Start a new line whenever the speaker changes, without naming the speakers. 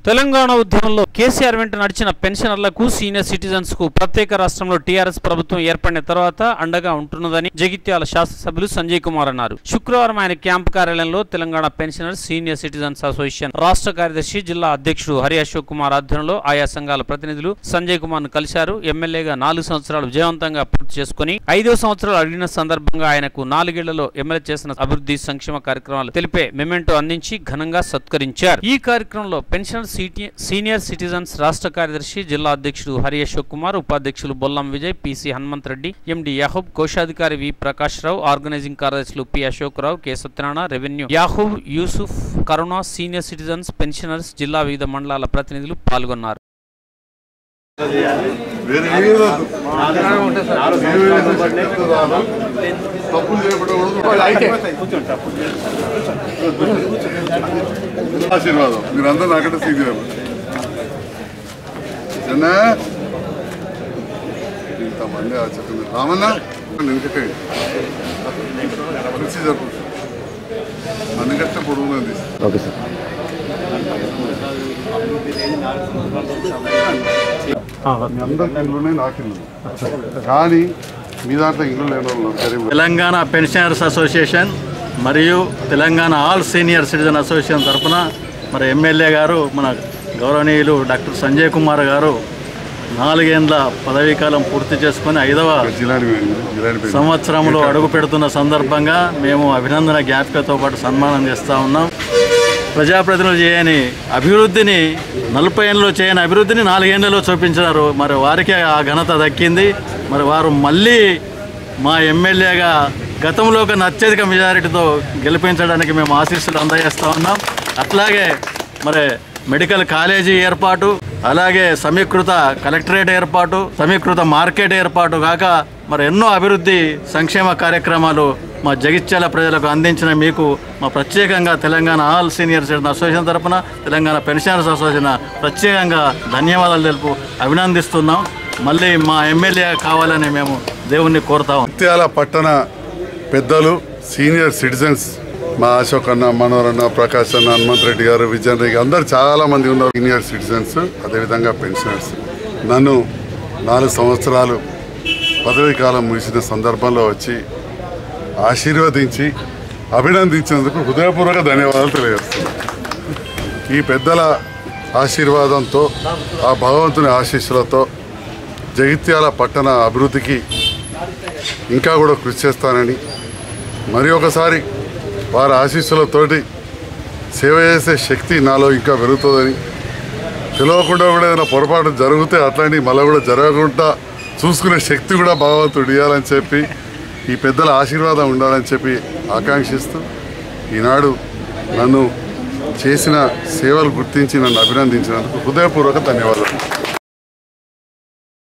తెలంగాణ ఉద్యమంలో కేసీఆర్ వెంట నడిచిన పెన్షనర్లకు సీనియర్ సిటిజన్స్ కు ప్రత్యేక రాష్ట్రంలో టీఆర్ఎస్ ప్రభుత్వం ఏర్పడిన తర్వాత అండగా ఉంటున్నదని జగిత్యాల శాసనసభ్యులు సంజయ్ కుమార్ అన్నారు శుక్రవారం ఆయన క్యాంపు కార్యాలయంలో Telangana pensioners senior citizens association రాష్ట్ర కార్యదర్శి జిల్లా అధ్యక్షుడు హరి అశోక్ కుమార్ ఆధ్వర్యంలో ఆయా సంఘాల ప్రతినిధులు సంజయ్ కుమార్ ను కలిశారు ఎమ్మెల్యేగా నాలుగు సంవత్సరాలు విజయవంతంగా పూర్తి చేసుకుని ఐదో సంవత్సరాలు అడిగిన సందర్భంగా ఆయనకు నాలుగేళ్లలో ఎమ్మెల్యే చేసిన అభివృద్ధి సంక్షేమ కార్యక్రమాలు తెలిపే మెమెంటో అందించి ఘనంగా సత్కరించారు ఈ కార్యక్రమంలో పెన్షన్ సిటి- సీనియర్ సిటిజన్స్ రాష్ట్ర కార్యదర్శి జిల్లా అధ్యక్షుడు హరి అశోక్ కుమార్ ఉపాధ్యక్షులు బొల్లం విజయ్ పిసి హనుమంత్ రెడ్డి ఎండి యాహూబ్ కోశాధికారి వి ప్రకాష్ రావు ఆర్గనైజింగ్ కార్యదర్శులు P Ashok Rao K Satyanarayana revenue Yahub Yusuf Karuna senior citizens pensioners జిల్లా వివిధ మండలాల ప్రతినిధులు పాల్గొన్నారు
వేరే ఏమీ వద్దు. ఏమీ వద్దు. తప్పులు చేయబడకూడదు ఆశీర్వాదం మీరందరూ నాకంటే సీనియర్ చిన్న ఇంతమంది ఆచరణ రామన్న ఎందుకంటే కుర్చీ జరుపు అందుకంటే పొడుగున్నది
ఓకే సార్
మీ అందరికి ఇల్లునే నాకు ఇల్లు కానీ మీ దాంట్లో ఇల్లు లేని వాళ్ళు గరీబ్
తెలంగాణ పెన్షనర్స్ అసోసియేషన్ మరియు Telangana all senior citizen association తరఫున మరి ఎమ్మెల్యే గారు మన గౌరవనీయులు డాక్టర్ సంజయ్ కుమార్ గారు నాలుగేండ్ల పదవీ కాలం పూర్తి చేసుకొని ఐదవ
జిలాని జిలాని పేరు.
సంవత్సరంలో అడుగు పెడుతున్న సందర్భంగా మేము అభినందన జ్ఞాపికతో పాటు సన్మానం చేస్తూ ఉన్నాం ప్రజాప్రతినిధులు చేయని అభివృద్ధిని నలభై ఏళ్ళలో చేయని అభివృద్ధిని నాలుగేళ్లలో చూపించినారు మరి వారికి ఆ ఘనత దక్కింది మరి వారు మళ్ళీ మా ఎమ్మెల్యేగా గతంలో కన్నా అత్యధిక మెజారిటీతో గెలిపించడానికి మేము ఆశీస్సులు అందజేస్తూ ఉన్నాం అట్లాగే మరి మెడికల్ కాలేజీ ఏర్పాటు అలాగే సమీకృత కలెక్టరేట్ ఏర్పాటు సమీకృత మార్కెట్ ఏర్పాటు కాక మరి ఎన్నో అభివృద్ధి సంక్షేమ కార్యక్రమాలు మా జగిత్యాల ప్రజలకు అందించిన మీకు మా ప్రత్యేకంగా Telangana all senior citizen association తరపున తెలంగాణ పెన్షనర్స్ అసోసియేషన్ ప్రత్యేకంగా ధన్యవాదాలు తెలుపు అభినందిస్తున్నాం మళ్ళీ మా ఎమ్మెల్యే కావాలని మేము దేవుణ్ణి కోరుతాం
ముత్యాల పట్టణ పెద్దలు సీనియర్ సిటిజన్స్ మా అశోక్ అన్న మనోహర్ అన్న ప్రకాష్ అన్న హనుమంత్ రెడ్డి గారు విజయన్ రెడ్డి అందరు చాలా మంది ఉన్నారు సీనియర్ సిటిజన్స్ అదేవిధంగా పెన్షనర్స్ నన్ను నాలుగు సంవత్సరాలు పదవీ కాలం ముగిసిన సందర్భంలో వచ్చి ఆశీర్వదించి అభినందించినందుకు హృదయపూర్వక ధన్యవాదాలు తెలియజేస్తున్నాను ఈ పెద్దల ఆశీర్వాదంతో ఆ భగవంతుని ఆశీస్సులతో జగిత్యాల పట్టణ అభివృద్ధికి ఇంకా కూడా కృషి చేస్తానని మరి ఒకసారి వారి ఆశీస్సులతోటి సేవ చేసే శక్తి నాలో ఇంకా పెరుగుతుందని తెలియకుండా కూడా ఏదైనా పొరపాటు జరిగితే అట్లాంటివి మళ్ళీ కూడా జరగకుండా చూసుకునే శక్తి కూడా భగవంతుడు ఇవ్వాలని చెప్పి ఈ పెద్దల ఆశీర్వాదం ఉండాలని చెప్పి ఆకాంక్షిస్తూ ఈనాడు నన్ను చేసిన సేవలు గుర్తించి నన్ను అభినందించినందుకు హృదయపూర్వక ధన్యవాదాలు